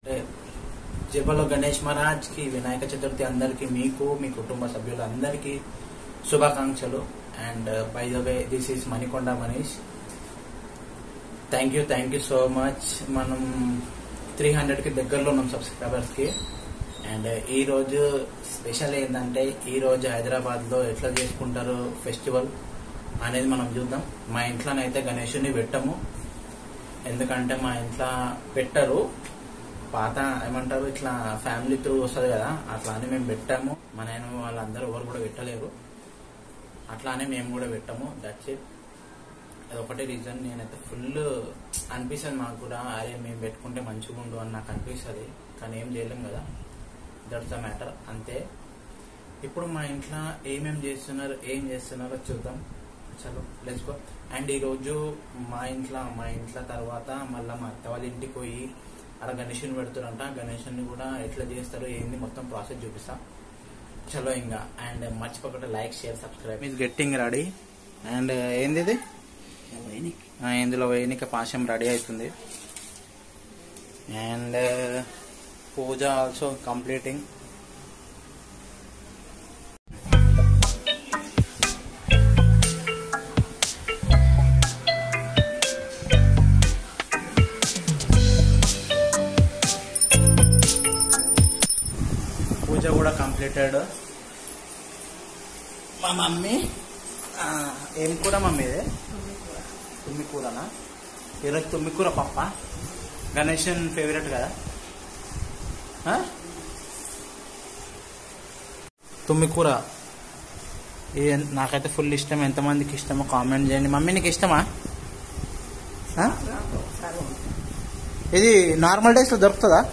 అంటే జబలో గణేష్ మహారాజ్ కి వినాయక చతుర్థి అందరికి మీకు మీ కుటుంబ సభ్యులందరికీ శుభాకాంక్షలు and by the way this is Manikonda Manish thank you thank you so much మనం త్రీ హండ్రెడ్ కి దగ్గరలో ఉన్నాం సబ్స్క్రైబర్స్ కి అండ్ ఈ రోజు స్పెషల్ ఏంటంటే ఈ రోజు హైదరాబాద్ లో ఎట్లా చేసుకుంటారు ఫెస్టివల్ అనేది మనం చూద్దాం మా ఇంట్లోనైతే గణేషుని పెట్టము ఎందుకంటే మా ఇంట్లో పెట్టరు పాత ఏమంటారు ఇట్లా ఫ్యామిలీ త్రూ వస్తుంది కదా అట్లా అని మేము పెట్టాము మా నాయన వాళ్ళందరూ ఎవరు కూడా పెట్టలేరు అట్లానే మేము కూడా పెట్టాము దట్స్ ఇట్ అదొకటే రీజన్ నేనైతే ఫుల్ అనిపిస్తుంది మాకు కూడా అరే మేము పెట్టుకుంటే మంచిగా ఉండు అని నాకు అనిపిస్తుంది కానీ ఏం చేయలేం కదా దట్స్ ద మ్యాటర్ అంతే ఇప్పుడు మా ఇంట్లో ఏమేం చేస్తున్నారు ఏం చేస్తున్నారో చూద్దాం చలో లెట్స్ గో అండ్ ఈరోజు మా ఇంట్లో మా ఇంట్లో తర్వాత మళ్ళీ మా అత్త వాళ్ళ ఇంటికి పోయి అక్కడ గణేషుని పెడుతారంట గణేషుని కూడా ఎట్లా చేస్తారు ఏంది మొత్తం ప్రాసెస్ చూపిస్తా చలో ఇంకా అండ్ మర్చిపోకుండా లైక్ షేర్ సబ్స్క్రైబ్ ఇది గెట్టింగ్ రెడీ అండ్ ఏంది ఇది ఆ, ఇందులో వేయనిక పాశం రెడీ అవుతుంది అండ్ పూజ ఆల్సో కంప్లీటింగ్ పూజ కూడా కంప్లీటెడ్ మా మమ్మీ ఆ, ఏం కూర మమ్మీ ఇది తుమ్మి కూరనా ఈరోజు తుమ్మి కూర పప్ప గణేషన్ ఫేవరెట్ కదా ఆ? తుమ్మి కూర ఇది ఎన్- నాకైతే ఫుల్ ఇష్టం ఎంతమందికి ఇష్టమో కామెంట్ చేయండి మమ్మీ నీకు ఇష్టమా ఆ? ఇది నార్మల్ డేస్లో దొరుకుతుందా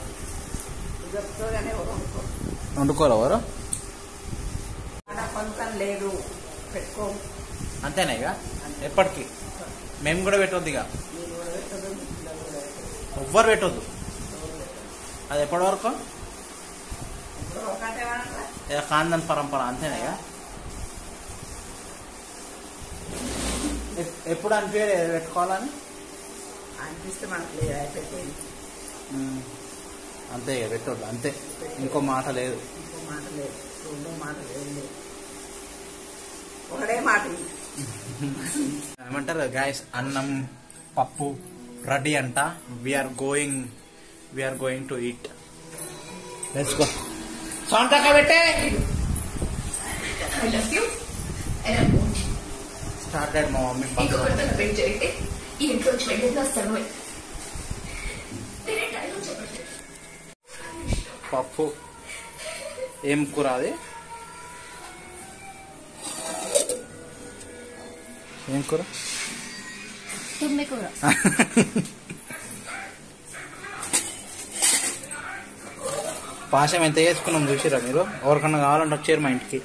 వండుకోరు ఎవరు కొంచెం లేదు పెట్టుకో అంతేనా ఇక ఎప్పటికి మేము కూడా పెట్టొద్దు ఇక మీరు కూడా పెట్టదు ఇంట్లో కూడా పెట్టదు. ఎవ్వరు పెట్టొద్దు అది ఎప్పటి వరకు ఇప్పుడు ఒకటే వాడరా? ఇక కాందన్ పరంపర అంతేనా ఇక ఎప్- ఎప్పుడు అనిపించదు ఏది పెట్టుకోవాలని అనిపిస్తే మనకు లేదు అది పెట్టేది ఉమ్. అంతే ఇక పెట్టొద్దు అంతే ఇంకో మాట లేదు ఇంకో మాట లేదు రెండో మాట లేదు లేదు. ఒకటే మాట ఉంది. ఏమంటారు గాయస్ అన్నం పప్పు రెడీ అంట we're going we're going to eat let's go sound తక్కువ పెట్టే I love you and I want you. Started మా మమ్మీ ఇంకొకరితో నా పెళ్లి జరిగితే ఈ ఇంట్లో నుంచి వెళ్ళేది నా సర్వే నేనే డైలాగ్ చెప్పట్లేదు పప్పు ఏం కూర అది ఏం కూర తుమ్మి కూర పాశం ఎంత చేసుకున్నాం చూసిరా మీరు ఎవరికన్నా కావాలంటే వచ్చారు మా ఇంటికి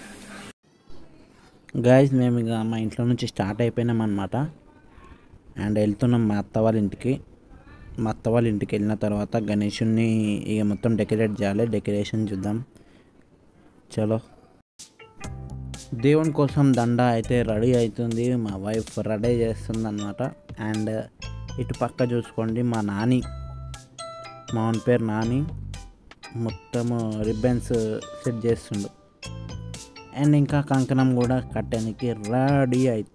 గాయస్ మేము ఇక మా ఇంట్లో నుంచి స్టార్ట్ అయిపోయినాం అనమాట అండ్ వెళ్తున్నాం మా అత్త వాళ్ళ ఇంటికి మా అత్త వాళ్ళ ఇంటికి వెళ్ళిన తర్వాత గణేషుని ఇక మొత్తం డెకరేట్ చేయాలి డెకరేషన్ చూద్దాం చలో దేవుని కోసం దండ అయితే రెడీ అవుతుంది మా వైఫ్ రెడీ చేస్తుంది అనమాట అండ్ ఇటు పక్క చూసుకోండి మా నాని మా ఓన్ పేరు నాని మొత్తము రిబ్బన్స్ సెట్ చేస్తుండు అండ్ ఇంకా కంకణం కూడా కట్టడానికి రెడీ అవుతుంది